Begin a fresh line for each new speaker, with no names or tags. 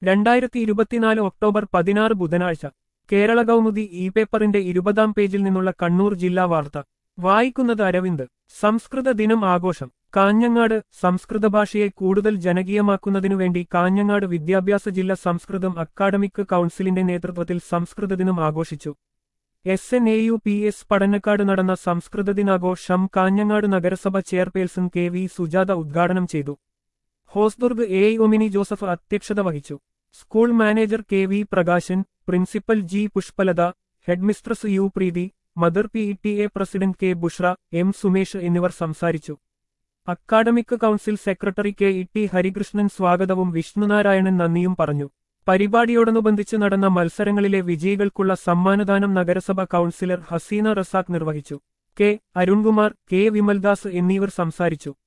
രണ്ടായിരത്തി ഇരുപത്തിനാല് ഒക്ടോബർ പതിനാറ് ബുധനാഴ്ച കേരള കൗമുദി ഇ പേപ്പറിന്റെ ഇരുപതാം പേജിൽ നിന്നുള്ള കണ്ണൂർ ജില്ലാ വാർത്ത വായിക്കുന്നത് അരവിന്ദ് സംസ്കൃത ദിനം ആഘോഷം കാഞ്ഞങ്ങാട് സംസ്കൃത ഭാഷയെ കൂടുതൽ ജനകീയമാക്കുന്നതിനുവേണ്ടി കാഞ്ഞങ്ങാട് വിദ്യാഭ്യാസ ജില്ലാ സംസ്കൃതം അക്കാഡമിക് കൗൺസിലിന്റെ നേതൃത്വത്തിൽ സംസ്കൃത ദിനം ആഘോഷിച്ചു S N A U P S Padanakkad നടന്ന സംസ്കൃത ദിനാഘോഷം കാഞ്ഞങ്ങാട് നഗരസഭ ചെയർപേഴ്സൺ കെ വി സുജാത ഉദ്ഘാടനം ചെയ്തു ഹോസ്ദുർഗ് എ ഒമിനി ജോസഫ് അധ്യക്ഷത വഹിച്ചു school manager K V Prakashan principal G Pushpalatha headmistress U Preethi mother P T A president K Bushra M Sumesh എന്നിവർ സംസാരിച്ചു academic council secretary K E T Harikrishnan സ്വാഗതവും വിഷ്ണുനാരായണൻ നന്ദിയും പറഞ്ഞു പരിപാടിയോടനുബന്ധിച്ച് നടന്ന മത്സരങ്ങളിലെ വിജയികൾക്കുള്ള സമ്മാനദാനം നഗരസഭ കൗൺസിലർ ഹസീന റസാഖ് നിർവഹിച്ചു കെ അരുൺകുമാർ കെ വിമൽദാസ് എന്നിവർ സംസാരിച്ചു